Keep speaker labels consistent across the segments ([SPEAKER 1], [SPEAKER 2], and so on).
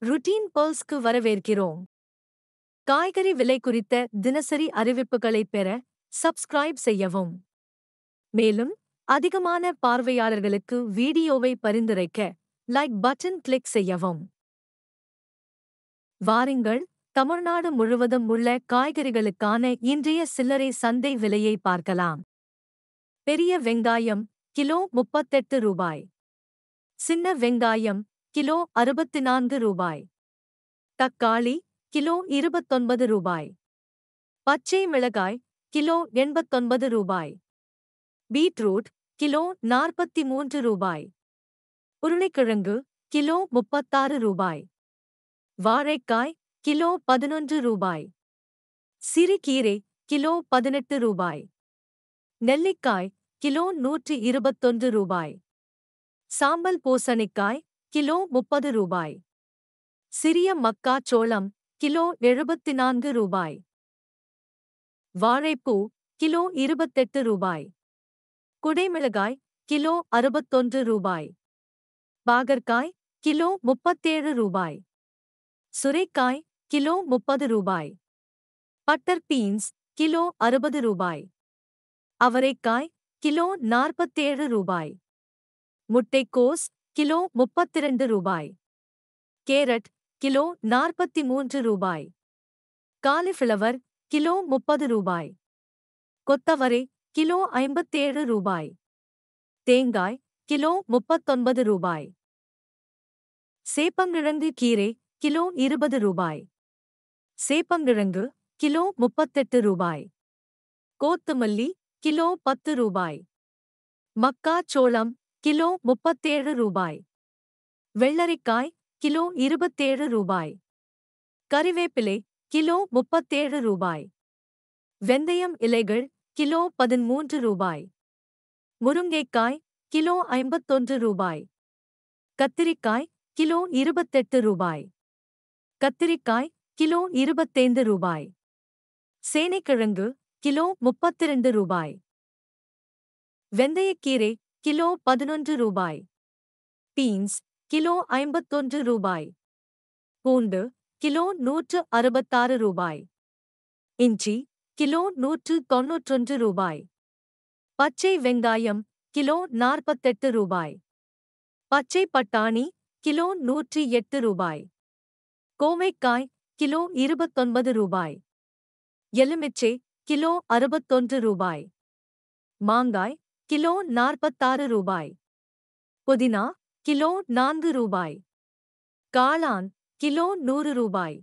[SPEAKER 1] routine பர்ல்ஸ்க்கு வரவேற்கிறோம் காய்கறி விலை குறித்த தினசரி அறிவிப்புகளை பெற சப்ஸ்கிரைப் செய்யவும் மேலும் அதிகமான பார்வையாளர்களுக்கு வீடியோவை பரிந்துரைக்க லைக் பட்டன் கிளிக் செய்யவும் வாருங்கள் தமிழ்நாடு முழுவதும் உள்ள காய்கறிகளுக்கான இன்றைய சில்லறை சந்தை விலையை பார்க்கலாம் பெரிய வெங்காயம் கிலோ முப்பத்தெட்டு ரூபாய் சின்ன வெங்காயம் கிலோ அறுபத்து நான்கு ரூபாய் தக்காளி கிலோ இருபத்தொன்பது ரூபாய் பச்சை மிளகாய் கிலோ எண்பத்தொன்பது ரூபாய் பீட்ரூட் கிலோ நாற்பத்தி மூன்று ரூபாய் உருளைக்கிழங்கு கிலோ முப்பத்தாறு ரூபாய் வாழைக்காய் கிலோ பதினொன்று ரூபாய் சிறுகீரை கிலோ பதினெட்டு ரூபாய் நெல்லிக்காய் கிலோ நூற்றி இருபத்தொன்று ரூபாய் சாம்பல் பூசணிக்காய் கிலோ முப்பது ரூபாய் சிறிய மக்காச்சோளம் கிலோ எழுபத்தி நான்கு ரூபாய் வாழைப்பூ கிலோ இருபத்தெட்டு ரூபாய் குடைமிளகாய் கிலோ அறுபத்தொன்று ரூபாய் பாகற்காய் கிலோ முப்பத்தேழு ரூபாய் சுரைக்காய் கிலோ முப்பது ரூபாய் பட்டர் பீன்ஸ் கிலோ அறுபது ரூபாய் அவரைக்காய் கிலோ நாற்பத்தேழு ரூபாய் முட்டைக்கோஸ் கிலோ முப்பத்திரண்டு ரூபாய் கேரட் கிலோ நாற்பத்தி மூன்று ரூபாய் காலிஃபிளவர் கிலோ முப்பது ரூபாய் கொத்தவரை கிலோ ஐம்பத்தேழு ரூபாய் தேங்காய் கிலோ முப்பத்தொன்பது ரூபாய் சேப்பங்கிழங்கு கீரை கிலோ இருபது ரூபாய் சேப்பங்கிழங்கு கிலோ முப்பத்தெட்டு ரூபாய் கோத்துமல்லி கிலோ பத்து ரூபாய் மக்காச்சோளம் கிலோ முப்பத்தேழு ரூபாய் வெள்ளரிக்காய் கிலோ இருபத்தேழு ரூபாய் கறிவேப்பிலை கிலோ முப்பத்தேழு ரூபாய் வெந்தயம் இலைகள் கிலோ பதிமூன்று ரூபாய் முருங்கைக்காய் கிலோ ஐம்பத்தொன்று ரூபாய் கத்திரிக்காய் கிலோ இருபத்தெட்டு ரூபாய் கத்திரிக்காய் கிலோ இருபத்தைந்து ரூபாய் சேனைக்கிழங்கு கிலோ முப்பத்திரண்டு ரூபாய் வெந்தயக்கீரை கிலோ பதினொன்று ரூபாய் பீன்ஸ் கிலோ ஐம்பத்தொன்று ரூபாய் பூண்டு கிலோ நூற்று அறுபத்தாறு ரூபாய் இஞ்சி கிலோ நூற்று தொன்னூற்றொன்று ரூபாய் பச்சை வெங்காயம் கிலோ நாற்பத்தெட்டு ரூபாய் பச்சை பட்டாணி கிலோ நூற்றி எட்டு ரூபாய் கோவைக்காய் கிலோ இருபத்தொன்பது ரூபாய் எலுமிச்சை கிலோ அறுபத்தொன்று ரூபாய் மாங்காய் கிலோ நாற்பத்தாறு ரூபாய் புதினா கிலோ நான்கு ரூபாய் காளான் கிலோ நூறு ரூபாய்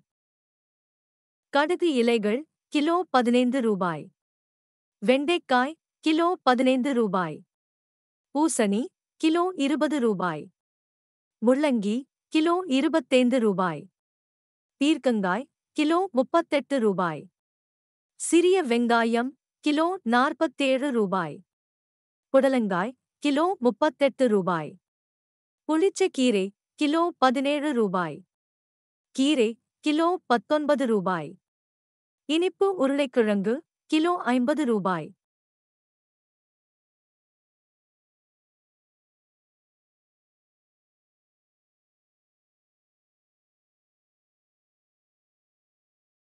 [SPEAKER 1] கடுகு இலைகள் கிலோ பதினைந்து ரூபாய் வெண்டைக்காய் கிலோ பதினைந்து ரூபாய் பூசணி கிலோ இருபது ரூபாய் முள்ளங்கி கிலோ இருபத்தைந்து ரூபாய் பீர்க்கங்காய் கிலோ முப்பத்தெட்டு ரூபாய் சிறிய வெங்காயம் கிலோ நாற்பத்தேழு ரூபாய் புடலங்காய் கிலோ முப்பத்தெட்டு ரூபாய் புளிச்சக்கீரை கிலோ பதினேழு ரூபாய் கீரை கிலோ பத்தொன்பது ரூபாய் இனிப்பு உருளைக்கிழங்கு கிலோ ஐம்பது ரூபாய்